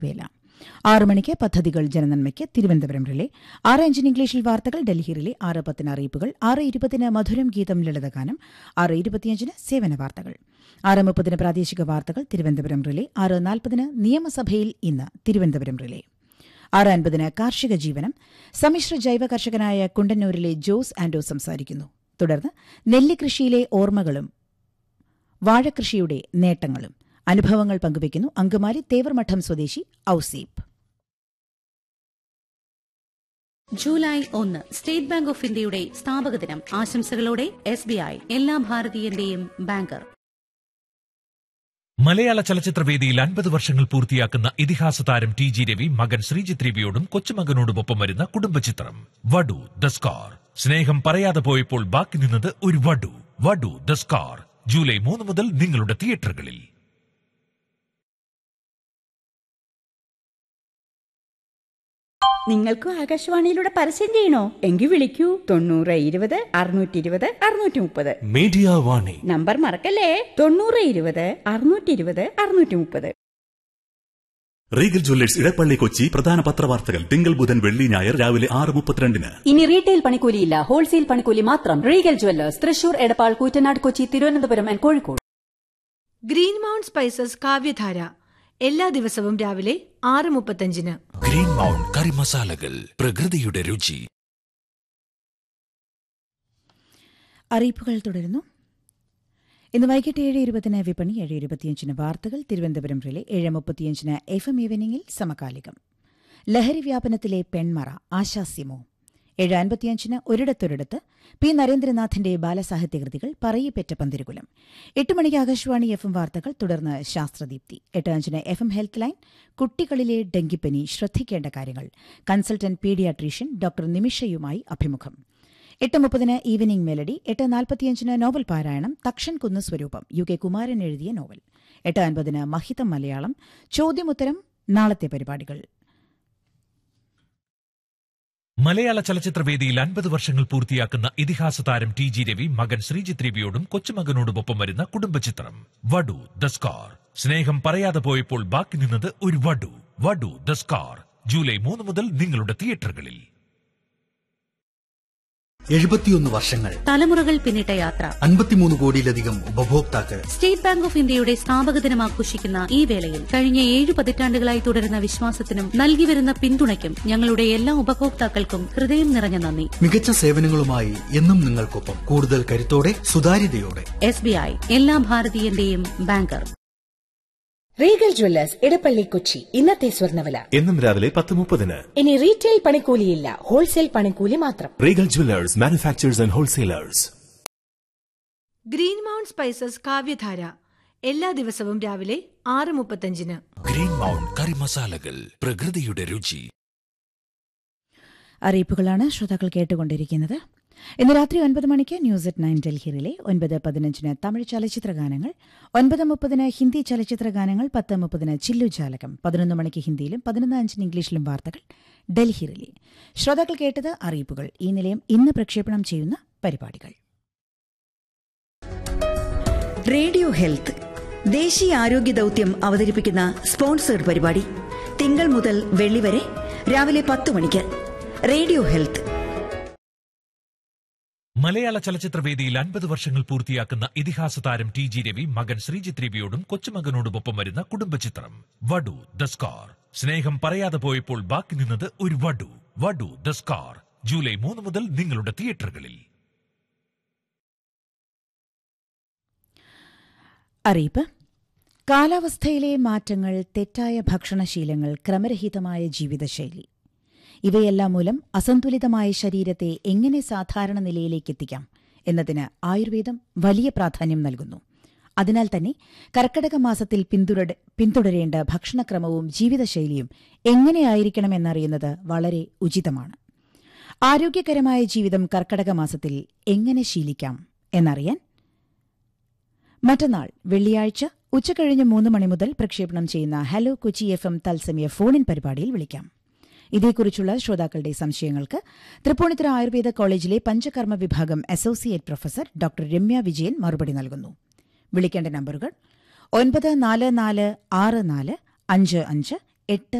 വേല ആറ് മണിക്ക് പദ്ധതികൾ ജനനന്മയ്ക്ക് തിരുവനന്തപുരം റിലേ ആറ് അഞ്ചിന് ഇംഗ്ലീഷിൽ വാർത്തകൾ ഡൽഹി റിലേ ആറ് പത്തിന് അറിയിപ്പുകൾ ആറ് ഇരുപതിന് മധുരം ഗീതം ലളിതഗാനം ആറ് ഇരുപത്തിയഞ്ചിന് സേവന വാർത്തകൾ ആറ് മുപ്പതിന് പ്രാദേശിക വാർത്തകൾ തിരുവനന്തപുരം റിലേ ആറ് നാൽപ്പതിന് നിയമസഭയിൽ ഇന്ന് തിരുവനന്തപുരം റിലേ ആറ് അൻപതിന് കാർഷിക ജീവനം സമ്മിശ്ര ജൈവ കർഷകനായ കുണ്ടന്നൂരിലെ ജോസ് ആൻഡോ സംസാരിക്കുന്നു തുടർന്ന് നെല്ലിക്കൃഷിയിലെ ഓർമ്മകളും വാഴകൃഷിയുടെ നേട്ടങ്ങളും അനുഭവങ്ങൾ പങ്കുവയ്ക്കുന്നു അങ്കമാലി തേവർമഠം സ്വദേശി ഔസീബ് ജൂലൈ ഒന്ന് സ്റ്റേറ്റ് ബാങ്ക് ഓഫ് ഇന്ത്യയുടെ സ്ഥാപക ദിനം ആശംസകളോടെ എസ് ബി ഐ എല്ലാ ഭാരതീയന്റെയും ബാങ്കർ മലയാള ചലച്ചിത്രവേദിയിൽ അൻപത് വർഷങ്ങൾ പൂർത്തിയാക്കുന്ന ഇതിഹാസ താരം ടി ജി രവി മകൻ ശ്രീജിത്ത് രവിയോടും കൊച്ചുമകനോടുമൊപ്പം വരുന്ന കുടുംബചിത്രം വടു ദ സ്കാർ സ്നേഹം പറയാതെ പോയപ്പോൾ ബാക്കി നിന്നത് ഒരു വടു വടു ദ സ്കാർ ജൂലൈ മൂന്ന് മുതൽ നിങ്ങളുടെ തിയേറ്ററുകളിൽ നിങ്ങൾക്കും ആകാശവാണിയിലൂടെ പരസ്യം ചെയ്യണോ എങ്കിൽ വിളിക്കൂ തൊണ്ണൂറ് ഇരുപത് അറുന്നൂറ്റി ഇരുപത് അറുന്നൂറ്റി മുപ്പത് മീഡിയ വാണി നമ്പർ മറക്കല്ലേ തൊണ്ണൂറ് ഇരുപത് അറുന്നൂറ്റി ഇരുപത് അറുന്നൂറ്റി മുപ്പത് റീഗൽ ജ്വല്ലേഴ്സ് ഇടപ്പള്ളി കൊച്ചി പ്രധാന പത്രവാർത്തകൾ തിങ്കൾ ബുധൻ വെള്ളി ഞായർ രാവിലെ ആറ് മുപ്പത്തിരണ്ടിന് ഇനി റീറ്റെയിൽ പണിക്കൂലിയില്ല ഹോൾസെയിൽ പണിക്കൂലി മാത്രം Regal Jewellers Thrissur Edappal Koottanad Kochi Thiruvananthapuram and Kozhikode Green Mount Spices Kavyadhara എല്ലാ ദിവസവും രാവിലെ ആറ് മുപ്പത്തഞ്ചിന് ഗ്രീൻ മൗണ്ട് കറി മസാലകൾ പ്രകൃതിയുടെ രുചി അറിയിപ്പുകൾ തുടരുന്നു ഇന്ന് വൈകിട്ട് ഏഴ് ഇരുപതിന് വിപണി ഏഴ് ഇരുപത്തിയഞ്ചിന് വാർത്തകൾ തിരുവനന്തപുരം റിലെ ഏഴ് മുപ്പത്തിയഞ്ചിന് എഫ് എം ഈവനിംഗിൽ സമകാലികം ലഹരി വ്യാപനത്തിലെ പെൺമറ ആശാസ്യമോ ഏഴ് അൻപത്തിയഞ്ചിന് ഒരിടത്തൊരിടത്ത് പി നരേന്ദ്രനാഥിന്റെ ബാലസാഹിത്യകൃതികൾ പറയിപ്പെറ്റ പന്തിരുകുലം എട്ട് മണിക്ക് ആകാശവാണി എഫ് എം വാർത്തകൾ തുടർന്ന് ശാസ്ത്രദീപ്തി എട്ട് അഞ്ചിന് എഫ് എം ഹെൽത്ത് ലൈൻ കുട്ടികളിലെ ഡെങ്കിപ്പനി ശ്രദ്ധിക്കേണ്ട കാര്യങ്ങൾ കൺസൾട്ടന്റ് പീഡിയാട്രീഷ്യൻ ഡോക്ടർ നിമിഷയുമായി അഭിമുഖം എട്ട് മുപ്പതിന് ഈവനിംഗ് മെലഡി എട്ട് നാൽപ്പത്തിയഞ്ചിന് നോവൽ പാരായണം തക്ഷൻ കുന്ന് സ്വരൂപം യു കെ കുമാരൻ എഴുതിയ നോവൽ എട്ട് അൻപതിന് മഹിതം മലയാളം ചോദ്യമുത്തരം നാളത്തെ പരിപാടികൾ മലയാള ചലച്ചിത്രവേദിയിൽ അൻപത് വർഷങ്ങൾ പൂർത്തിയാക്കുന്ന ഇതിഹാസ താരം ടി ജി രവി മകൻ ശ്രീജിത്ത് രവിയോടും കൊച്ചുമകനോടുമൊപ്പം വരുന്ന കുടുംബചിത്രം വടു ദ സ്കാർ സ്നേഹം പറയാതെ പോയപ്പോൾ ബാക്കി നിന്നത് ഒരു വടു വടു ദ സ്കാർ ജൂലൈ മൂന്ന് മുതൽ നിങ്ങളുടെ തിയേറ്ററുകളിൽ എഴുപത്തിയൊന്ന് വർഷങ്ങൾ തലമുറകൾ പിന്നിട്ട യാത്ര അൻപത്തിമൂന്ന് കോടിയിലധികം ഉപഭോക്താക്കൾ സ്റ്റേറ്റ് ബാങ്ക് ഓഫ് ഇന്ത്യയുടെ സ്ഥാപക ദിനം ആഘോഷിക്കുന്ന ഈ വേളയിൽ കഴിഞ്ഞ ഏഴ് പതിറ്റാണ്ടുകളായി തുടരുന്ന വിശ്വാസത്തിനും നൽകിവരുന്ന പിന്തുണയ്ക്കും ഞങ്ങളുടെ എല്ലാ ഉപഭോക്താക്കൾക്കും ഹൃദയം നിറഞ്ഞ നന്ദി മികച്ച സേവനങ്ങളുമായി എന്നും നിങ്ങൾക്കൊപ്പം കൂടുതൽ കരുത്തോടെ സുതാര്യതയോടെ എസ് ബി ഐ എല്ലാ ഭാരതീയന്റെയും banker Regal Jewellers Edappally Kochi ഇന്നത്തെ സ്വർണ്ണവില എന്നും രാവിലെ പത്ത് മുപ്പതിന് ഇനി റീറ്റെയിൽ പണിക്കൂലിയില്ല ഹോൾസെയിൽ പണിക്കൂലി മാത്രം Regal Jewellers manufacturers and wholesalers Green Mount Spices Kavyadhara എല്ലാ ദിവസവും രാവിലെ ആറ് മുപ്പത്തഞ്ചിന് ഗ്രീൻ മൗണ്ട് കറി മസാലകൾ പ്രകൃതിയുടെ രുചി അറിയിപ്പുകളാണ് ശ്രോതാക്കൾ കേട്ടുകൊണ്ടിരിക്കുന്നത് ഇന്ന് രാത്രി ഒൻപത് മണിക്ക് ന്യൂസ് അറ്റ് നയൻ ഡൽഹിയിലെ ഒൻപത് പതിനഞ്ചിന് തമിഴ് ചലച്ചിത്ര ഗാനങ്ങൾ ഒൻപത് മുപ്പതിന് ഹിന്ദി ചലച്ചിത്ര ഗാനങ്ങൾ പത്ത് മുപ്പതിന് ചില്ലു ജാലകം പതിനൊന്ന് മണിക്ക് ഹിന്ദിയിലും പതിനൊന്ന് അഞ്ചിന് ഇംഗ്ലീഷിലും വാർത്തകൾ ഡൽഹിയിലെ ശ്രോതാക്കൾ കേട്ടത് അറിയിപ്പുകൾ ഈ നിലയം ഇന്ന് പ്രക്ഷേപണം ചെയ്യുന്ന പരിപാടികൾ റേഡിയോ ഹെൽത്ത് ദേശീയ ആരോഗ്യ ദൗത്യം അവതരിപ്പിക്കുന്ന സ്പോൺസേഡ് പരിപാടി തിങ്കൾ മുതൽ വെള്ളി വരെ രാവിലെ പത്ത് മണിക്ക് റേഡിയോ ഹെൽത്ത് മലയാള ചലച്ചിത്രവേദിയിൽ അൻപത് വർഷങ്ങൾ പൂർത്തിയാക്കുന്ന ഇതിഹാസ താരം ടി ജി രവി മകൻ ശ്രീജിത്ത് രവിയോടും കൊച്ചുമകനോടുമൊപ്പം വരുന്ന കുടുംബചിത്രം വടു ദ സ്കാർ സ്നേഹം പറയാതെ പോയപ്പോൾ ബാക്കി നിന്നത് ഒരു വടു വടു ദ സ്കാർ ജൂലൈ മൂന്ന് മുതൽ നിങ്ങളുടെ തിയേറ്ററുകളിൽ അറിയിപ്പ് കാലാവസ്ഥയിലെ മാറ്റങ്ങൾ തെറ്റായ ഭക്ഷണശീലങ്ങൾ ക്രമരഹിതമായ ജീവിതശൈലി ഇവയെല്ലാം മൂലം അസന്തുലിതമായ ശരീരത്തെ എങ്ങനെ സാധാരണ നിലയിലേക്ക് എത്തിക്കാം എന്നതിന് ആയുർവേദം വലിയ പ്രാധാന്യം നൽകുന്നു അതിനാൽ തന്നെ കർക്കടക മാസത്തിൽ പിന്തുടര പിന്തുടരേണ്ട ഭക്ഷണക്രമവും ജീവിതശൈലിയും എങ്ങനെയായിരിക്കണമെന്നറിയുന്നത് വളരെ ഉചിതമാണ് ആരോഗ്യകരമായ ജീവിതം കർക്കടക മാസത്തിൽ എങ്ങനെ ശീലിക്കാം എന്നറിയാൻ മറ്റന്നാൾ വെള്ളിയാഴ്ച ഉച്ചകഴിഞ്ഞ് മൂന്ന് മണി മുതൽ പ്രക്ഷേപണം ചെയ്യുന്ന ഹലോ കൊച്ചി എഫ് എം തത്സമയ ഫോണിൻ പരിപാടിയിൽ വിളിക്കാം ഇതേക്കുറിച്ചുള്ള ശ്രോതാക്കളുടെ സംശയങ്ങൾക്ക് തൃപ്പൂണിത്തുറ ആയുർവേദ കോളേജിലെ പഞ്ചകർമ്മ വിഭാഗം associate professor doctor Remya Vijayan മറുപടി നൽകുന്നു വിളിക്കേണ്ട നമ്പറുകൾ ഒൻപത് നാല് നാല് ആറ് നാല് അഞ്ച് അഞ്ച് എട്ട്